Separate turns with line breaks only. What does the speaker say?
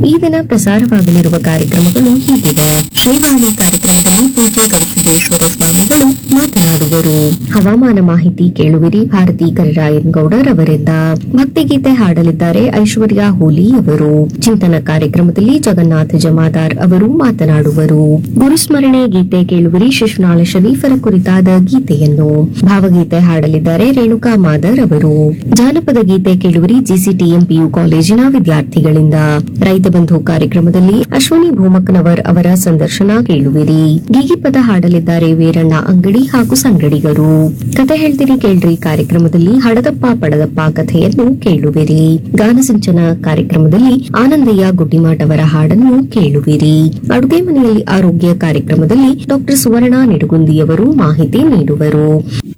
ಈ ದಿನ ಪ್ರಸಾರವಾಗಲಿರುವ ಕಾರ್ಯಕ್ರಮಗಳು ಹೀಗಿವೆ ಶ್ರೀವಾಣಿ ಕಾರ್ಯಕ್ರಮದಲ್ಲಿ ಪೂಜ್ಯ ಗವಿಸಿದ್ದೇಶ್ವರ ಸ್ವಾಮಿಗಳು ಮಾತನಾಡುವರು ಹವಾಮಾನ ಮಾಹಿತಿ ಕೇಳುವಿರಿ ಭಾರತಿ ಕರಿರಾಯನ್ ಗೌಡರ್ ಅವರಿಂದ ಭಕ್ತಿಗೀತೆ ಹಾಡಲಿದ್ದಾರೆ ಐಶ್ವರ್ಯ ಹೋಲಿ ಅವರು ಚಿಂತನ ಕಾರ್ಯಕ್ರಮದಲ್ಲಿ ಜಗನ್ನಾಥ ಜಮಾದಾರ್ ಅವರು ಮಾತನಾಡುವರು ಗುರುಸ್ಮರಣೆ ಗೀತೆ ಕೇಳುವಿರಿ ಶಿಶುನಾಳ ಶರೀಫರ ಕುರಿತಾದ ಗೀತೆಯನ್ನು ಭಾವಗೀತೆ ಹಾಡಲಿದ್ದಾರೆ ರೇಣುಕಾ ಮಾದರ್ ಅವರು ಜಾನಪದ ಗೀತೆ ಕೇಳುವಿರಿ ಜಿಸಿಟಿಎಂ ಪಿಯು ಕಾಲೇಜಿನ ವಿದ್ಯಾರ್ಥಿಗಳಿಂದ ರೈತ ಬಂಧು ಕಾರ್ಯಕ್ರಮದಲ್ಲಿ ಅಶ್ವಿನಿ ಭೂಮಕ್ಕನವರ್ ಅವರ ಸಂದರ್ಶನ ಕೇಳುವಿರಿ ಗೀಗಿಪದ ಹಾಡಲಿದ್ದಾರೆ ವೀರಣ್ಣ ಅಂಗಡಿ ಹಾಗೂ ಸಂಗಡಿಗರು ಕತೆ ಹೇಳ್ತೀರಿ ಕೇಳ್ರಿ ಕಾರ್ಯಕ್ರಮದಲ್ಲಿ ಹಡದಪ್ಪ ಪಡದಪ್ಪ ಕಥೆಯನ್ನು ಕೇಳುವಿರಿ ಗಾನಸಿಂಚನ ಕಾರ್ಯಕ್ರಮದಲ್ಲಿ ಆನಂದಯ್ಯ ಗುಡ್ಡಿಮಾಟ್ ಅವರ ಹಾಡನ್ನು ಕೇಳುವಿರಿ ಅಡುಗೆ ಮನೆಯಲ್ಲಿ ಆರೋಗ್ಯ ಕಾರ್ಯಕ್ರಮದಲ್ಲಿ ಡಾಕ್ಟರ್ ಸುವರ್ಣ ನಿಡುಗುಂದಿಯವರು ಮಾಹಿತಿ ನೀಡುವರು